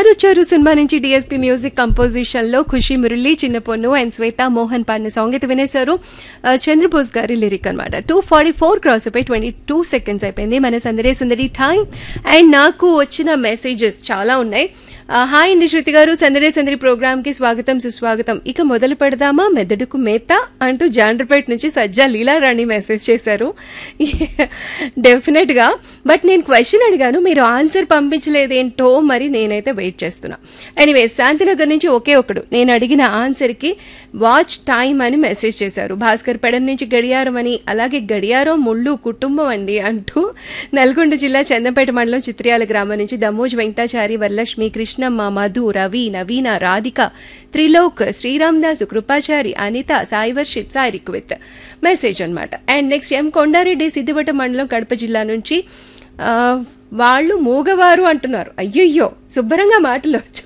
ఎవరొచ్చారు సినిమా నుంచి DSP music composition లో ఖుషి మురళి చిన్న పొన్ను అండ్ శ్వేత మోహన్ పాడిన సాంగ్ అయితే వినేశారు ఆ, చంద్రబోస్ గారి లిరిక్ అనమాట టూ ఫార్టీ ఫోర్ క్రాస్ అయిపోయి ట్వంటీ టూ సెకండ్స్ అయిపోయింది మన సందడి సందడి టైం అండ్ నాకు వచ్చిన మెసేజెస్ చాలా ఉన్నాయి ఆ, హాయ్ అండి శృతి గారు సందడి సందడి ప్రోగ్రామ్ కి స్వాగతం సుస్వాగతం ఇక మొదలు పెడదామా మెదడుకు మేత అంటూ జాండ్రపేట నుంచి సజ్జా లీలారాణి మెసేజ్ చేశారు డెఫినెట్ గా బట్ నేను క్వశ్చన్ అడిగాను మీరు ఆన్సర్ పంపించలేదేంటో మరి నేనైతే వెయిట్ చేస్తున్నా ఎనీవే శాంతినగర్ నుంచి ఒకే ఒకడు నేను అడిగిన ఆన్సర్ కి వాచ్ టైం అని మెసేజ్ చేశారు భాస్కర్ పెడన్ నుంచి గడియారం అని అలాగే గడియారం ముళ్ళు కుటుంబం అండి అంటూ నల్గొండ జిల్లా చందంపేట మండలం చిత్రియాల గ్రామం నుంచి దమోజ్ వెంకటాచారి వరలక్ష్మి కృష్ణమ్మ మధు రవి నవీన రాధిక త్రిలోక్ శ్రీరామ్ దాసు కృపాచారి అనిత సాయి వర్షిత్ సాయి రిక్విత్ మెసేజ్ అన్నమాట and next M Kondareddy Siddipet మండలం కడప జిల్లా నుంచి ఆ, వాళ్ళు మూగవారు అంటున్నారు అయ్యయ్యో శుభ్రంగా మాటలొచ్చు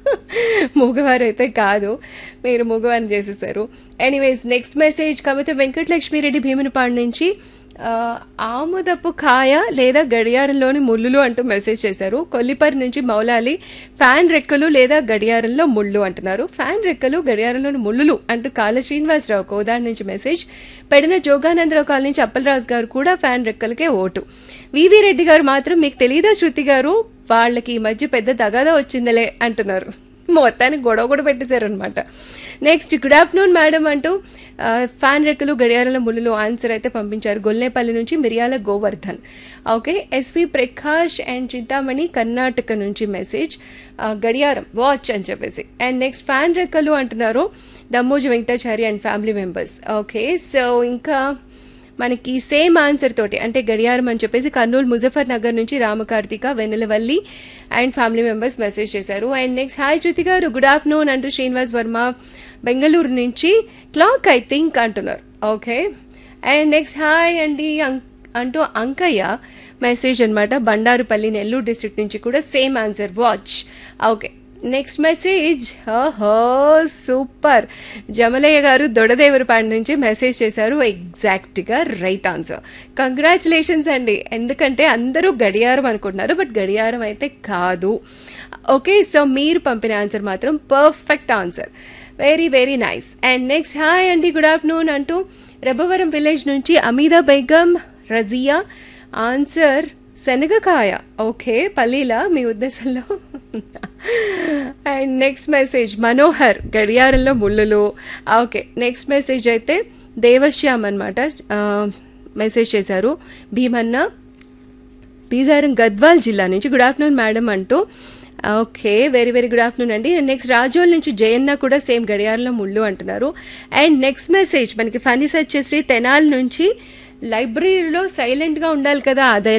మూగవారు అయితే కాదు మీరు మూగవారిని చేసేసారు anyways next message Kavitha Venkatalakshmi Reddy Bhimunipadu నుంచి ఆ, ఆముదపు కాయ లేదా గడియారంలోని ముళ్ళులు అంటూ మెసేజ్ చేశారు కొల్లిపరి నుంచి మౌలాలి ఫ్యాన్ రెక్కలు లేదా గడియారంలో ముళ్ళు అంటున్నారు ఫ్యాన్ రెక్కలు గడియారంలోని ముళ్ళులు అంటూ కాళ్ళ శ్రీనివాసరావు కోదాడ నుంచి మెసేజ్ పెడిన జోగానందరావు కాలనీ నుంచి అప్పలరాజు గారు కూడా ఫ్యాన్ రెక్కలకే ఓటు వివి రెడ్డి గారు మాత్రం మీకు తెలియదా శృతి గారు వాళ్ళకి ఈ మధ్య పెద్ద తగాదా వచ్చిందిలే అంటున్నారు మొత్తానికి గొడవ కూడా పెట్టేశారు అనమాట నెక్స్ట్ గుడ్ ఆఫ్టర్నూన్ మేడం అంటూ ఆ, ఫ్యాన్ రెక్కలు గడియారాల ముళ్ళు ఆన్సర్ అయితే పంపించారు గొల్లేపల్లి నుంచి Miriyala Govardhan okay S V Prakash and Chintamani Karnataka నుంచి మెసేజ్ ఆ, గడియారం వాచ్ అని చెప్పేసి అండ్ నెక్స్ట్ ఫ్యాన్ రెక్కలు అంటున్నారు Dammoji Venkatachari and family members okay so ఇంకా మనకి సేమ్ ఆన్సర్ తోటి అంటే గడియారం అని చెప్పేసి కర్నూలు ముజఫర్ నగర్ నుంచి Ramakarthika Vennelavalli and family members message చేశారు అండ్ నెక్స్ట్ హాయ్ శృతి గారు గుడ్ ఆఫ్టర్నూన్ అంటూ శ్రీనివాస్ వర్మ బెంగళూరు నుంచి క్లాక్ ఐ థింక్ అంటున్నారు ఓకే అండ్ నెక్స్ట్ హాయ్ అండి అం- అంటూ అంకయ్య మెసేజ్ అన్నమాట బండారుపల్లి నెల్లూరు డిస్ట్రిక్ట్ నుంచి కూడా same answer watch okay next message హో సూపర్ జమలయ్య గారు దొడదేవరపాడు నుంచి మెసేజ్ చేశారు ఎగ్జాక్ట్గా రైట్ ఆన్సర్ కంగ్రాచులేషన్స్ అండి ఎందుకంటే అందరూ గడియారం అనుకుంటున్నారు బట్ గడియారం అయితే కాదు ఓకే సో మీరు పంపిన ఆన్సర్ మాత్రం perfect answer very very nice and next hi అండి గుడ్ ఆఫ్టర్నూన్ అంటూ రెబ్బవరం విలేజ్ నుంచి అమీదా బేగం రజియా ఆన్సర్ శనగకాయ ఓకే పల్లీలా మీ ఉద్దేశంలో అండ్ నెక్స్ట్ మెసేజ్ మనోహర్ గడియారంలో ముళ్ళులు ఓకే నెక్స్ట్ మెసేజ్ అయితే దేవశ్యామ్ అనమాట మెసేజ్ చేశారు భీమన్న బీజారం గద్వాల్ జిల్లా నుంచి గుడ్ ఆఫ్టర్నూన్ మేడం అంటూ okay very very good afternoon అండి నెక్స్ట్ రాజోల్ నుంచి జయన్న కూడా సేమ్ గడియారంలో ముళ్ళు అంటున్నారు అండ్ నెక్స్ట్ మెసేజ్ మనకి ఫనీ సెర్చ్ చేసి తెనాల్ నుంచి లైబ్రరీలో సైలెంట్గా ఉండాలి కదా అదే